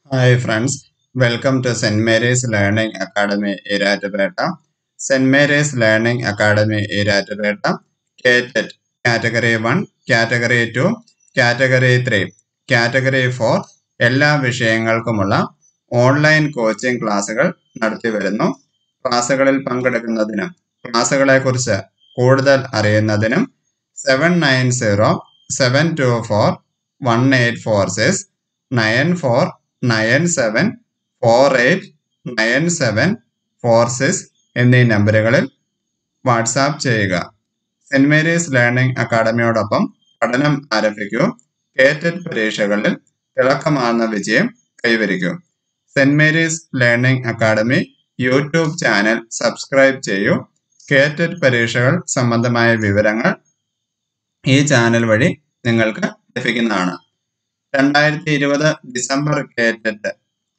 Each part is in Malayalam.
hi friends welcome to saint Mary's learning academy Erattupetta saint Mary's learning academy Erattupetta KTET category one category two category three category four എല്ലാ വിഷയങ്ങൾക്കുമുള്ള ഓൺലൈൻ കോച്ചിംഗ് ക്ലാസുകൾ നടത്തി വരുന്നു ക്ലാസുകളിൽ പങ്കെടുക്കുന്നതിനും ക്ലാസുകളെക്കുറിച്ച് കൂടുതൽ അറിയുന്നതിനും seven nine zero seven two four one eight four six nine four nine seven four eight nine seven four six എന്നീ നമ്പറുകളിൽ വാട്സാപ്പ് ചെയ്യുക സെന്റ് മേരീസ് ലേണിംഗ് അക്കാഡമിയോടൊപ്പം പഠനം ആരംഭിക്കൂ കേറ്റഡ് പരീക്ഷകളിൽ തിളക്കമാർന്ന വിജയം കൈവരിക്കൂ saint Mary's learning academy YouTube channel subscribe ചെയ്യൂ കേറ്റഡ് പരീക്ഷകൾ സംബന്ധമായ വിവരങ്ങൾ ഈ ചാനൽ വഴി നിങ്ങൾക്ക് ലഭിക്കുന്നതാണ് രണ്ടായിരത്തി ഇരുപത് December KTET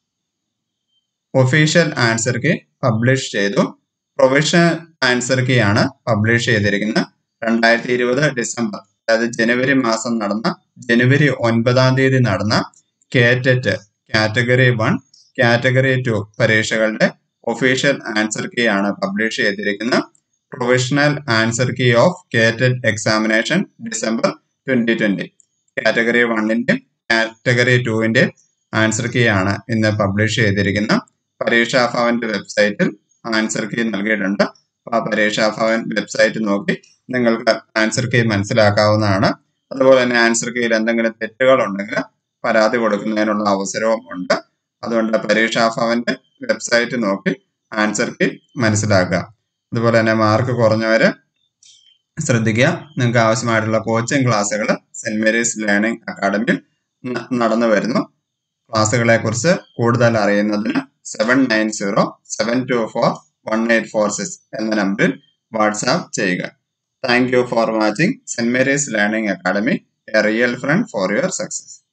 official answer key publish ചെയ്തു പ്രൊവിഷണൽ ആൻസർ കീ ആണ് പബ്ലിഷ് ചെയ്തിരിക്കുന്നത് രണ്ടായിരത്തി ഇരുപത് ഡിസംബർ അതായത് ജനുവരി മാസം നടന്ന ജനുവരി ഒൻപതാം തീയതി നടന്ന KTET category one category two പരീക്ഷകളുടെ ഒഫീഷ്യൽ ആൻസർ കീ ആണ് പബ്ലിഷ് ചെയ്തിരിക്കുന്നത് provisional answer key of KTET examination December twenty twenty category വണ്ണിന്റെ കാറ്റഗറി ടുവിന്റെ ആൻസർ കീ ആണ് ഇന്ന് പബ്ലിഷ് ചെയ്തിരിക്കുന്ന പരീക്ഷാ ഭവന്റെ വെബ്സൈറ്റിൽ ആൻസർ കീ നൽകിയിട്ടുണ്ട് ആ പരീക്ഷാ ഭവൻ വെബ്സൈറ്റ് നോക്കി നിങ്ങൾക്ക് ആൻസർ കീ മനസ്സിലാക്കാവുന്നതാണ് അതുപോലെ തന്നെ ആൻസർ കീയിൽ എന്തെങ്കിലും തെറ്റുകൾ ഉണ്ടെങ്കിൽ പരാതി കൊടുക്കുന്നതിനുള്ള അവസരവും ഉണ്ട് അതുകൊണ്ട് പരീക്ഷാ ഭവന്റെ വെബ്സൈറ്റ് നോക്കി ആൻസർ കീ മനസ്സിലാക്കുക അതുപോലെ തന്നെ മാർക്ക് കുറഞ്ഞവര് ശ്രദ്ധിക്കുക നിങ്ങൾക്ക് ആവശ്യമായിട്ടുള്ള കോച്ചിങ് ക്ലാസ്സുകൾ സെന്റ് മേരീസ് ലേണിംഗ് അക്കാഡമിയിൽ നടന്നു വരുന്നു ക്ലാസ്സുകളെ കുറിച്ച് കൂടുതൽ അറിയുന്നതിന് seven nine zero seven two four one eight four six എന്ന നമ്പറിൽ വാട്സാപ്പ് ചെയ്യുക thank you for watching saint Mary's learning academy a real friend for your success